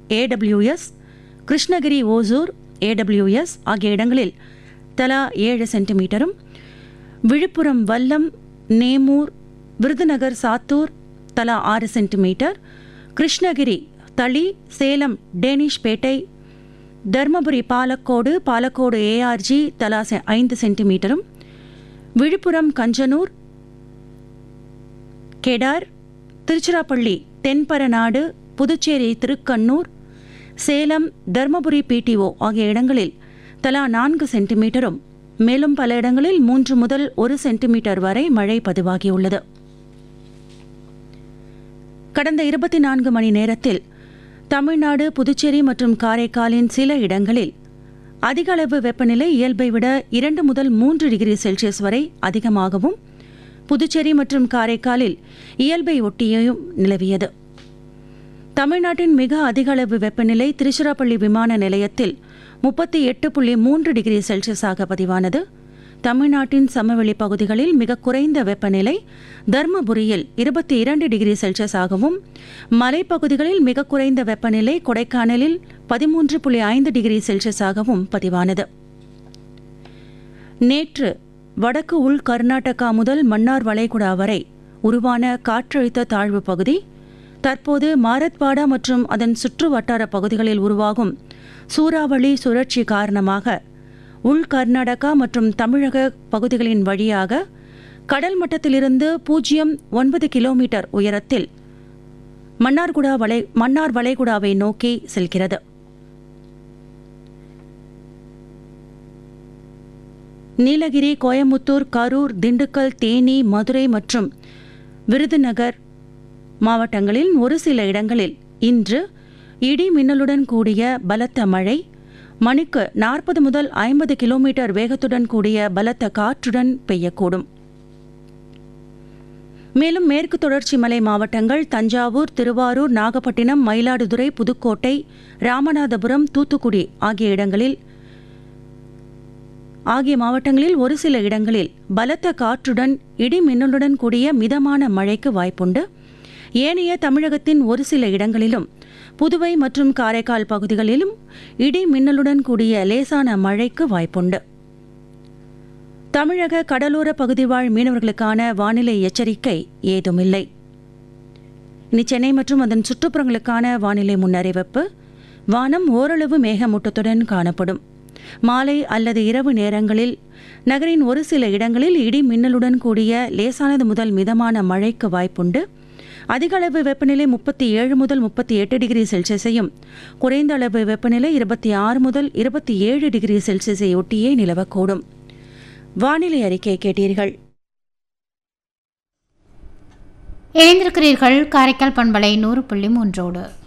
AWS Krishnagiri Hosur AWS ஆகிய இடங்களில் தலா ஏழு சென்டிமீட்டரும் விழுப்புரம் வல்லம் நேமூர் விருதுநகர் சாத்தூர் தலா ஆறு சென்டிமீட்டர் கிருஷ்ணகிரி தளி சேலம் டேனிஷ்பேட்டை தர்மபுரி பாலக்கோடு பாலக்கோடு ஏஆர்ஜி தலா செ- ஐந்து சென்டிமீட்டரும் விழுப்புரம் கஞ்சனூர் கெடார் திருச்சிராப்பள்ளி தென்பரநாடு புதுச்சேரி திருக்கண்ணூர் சேலம் தர்மபுரி பிடிஓ ஆகிய இடங்களில் தலா நான்கு சென்டிமீட்டரும் மேலும் பல இடங்களில் மூன்று முதல் ஒரு சென்டிமீட்டர் வரை மழை பதிவாகியுள்ளது கடந்த இருபத்தி நான்கு மணி நேரத்தில் தமிழ்நாடு புதுச்சேரி மற்றும் காரைக்காலின் சில இடங்களில் அதிக அளவு வெப்பநிலை இயல்பை விட இரண்டு முதல் மூன்று டிகிரி செல்சியஸ் வரை அதிகமாகவும் புதுச்சேரி மற்றும் காரைக்காலில் இயல்பை ஒட்டியும் நிலவியது தமிழ்நாட்டின் மிக அதிக அளவு வெப்பநிலை திருச்சிராப்பள்ளி விமான நிலையத்தில் முப்பத்தி எட்டு புள்ளி மூன்று டிகிரி செல்சியஸாக பதிவானது தமிழ்நாட்டின் சமவெளி பகுதிகளில் மிக குறைந்த வெப்பநிலை தர்மபுரியில் இருபத்தி இரண்டு டிகிரி செல்சியஸாகவும் மலைப்பகுதிகளில் மிக குறைந்த வெப்பநிலை கொடைக்கானலில் பதிமூன்று புள்ளி ஐந்து டிகிரி செல்சியஸாகவும் பதிவானது நேற்று வடக்கு உள் கர்நாடகா முதல் மன்னார் வளைகுடா வரை உருவான காற்றழுத்த தாழ்வு பகுதி தற்போது மாரத்வாடா மற்றும் அதன் சுற்று வட்டார பகுதிகளில் உருவாகும் சூறாவளி சுழற்சி காரணமாக உள் கர்நாடகா மற்றும் தமிழக பகுதிகளின் வழியாக கடல் மட்டத்திலிருந்து பூஜ்ஜியம் ஒன்பது கிலோமீட்டர் உயரத்தில் மன்னார்குடா வளை மன்னார் வளைகுடாவை நோக்கி செல்கிறது நீலகிரி கோயமுத்தூர் கரூர் திண்டுக்கல் தேனி மதுரை மற்றும் விருதுநகர் மாவட்டங்களில் ஒரு சில இடங்களில் இன்று இடி மின்னலுடன் கூடிய பலத்த மழை மணிக்கு நாற்பது முதல் ஐம்பது கிலோமீட்டர் வேகத்துடன் கூடிய பலத்த காற்றுடன் பெய்யக்கூடும் மேலும் மேற்கு தொடர்ச்சி மலை மாவட்டங்கள் தஞ்சாவூர் திருவாரூர் நாகப்பட்டினம் மயிலாடுதுறை புதுக்கோட்டை ராமநாதபுரம் தூத்துக்குடி ஆகிய இடங்களில் ஆகிய மாவட்டங்களில் ஒரு சில இடங்களில் பலத்த காற்றுடன் இடி மின்னலுடன் கூடிய மிதமான மழைக்கு வாய்ப்புண்டு ஏனைய தமிழகத்தின் ஒரு சில இடங்களிலும் புதுவை மற்றும் காரைக்கால் பகுதிகளிலும் இடி மின்னலுடன் கூடிய லேசான மழைக்கு வாய்ப்புண்டு தமிழக கடலோர பகுதி வாழ் மீனவர்களுக்கான வானிலை எச்சரிக்கை ஏதுமில்லை இனி சென்னை மற்றும் அதன் சுற்றுப்புறங்களுக்கான வானிலை முன்னறிவிப்பு வானம் ஓரளவு மேகமூட்டத்துடன் காணப்படும் மாலை அல்லது இரவு நேரங்களில் நகரின் ஒரு சில இடங்களில் இடி மின்னலுடன் கூடிய லேசானது முதல் மிதமான மழைக்கு வாய்ப்புண்டு அதிக அளவு வெப்பநிலை முப்பத்தி ஏழு முதல் முப்பத்தி எட்டு டிகிரி செல்சியஸையும் குறைந்த அளவு வெப்பநிலை இருபத்தி ஆறு முதல் இருபத்தி ஏழு டிகிரி செல்சியஸை ஒட்டியே நிலவக்கூடும் வானிலை அறிக்கை கேட்டீர்கள் இணைந்திருக்கிறீர்கள் காரைக்கால் பண்பலை நூறு புள்ளி மூன்றோடு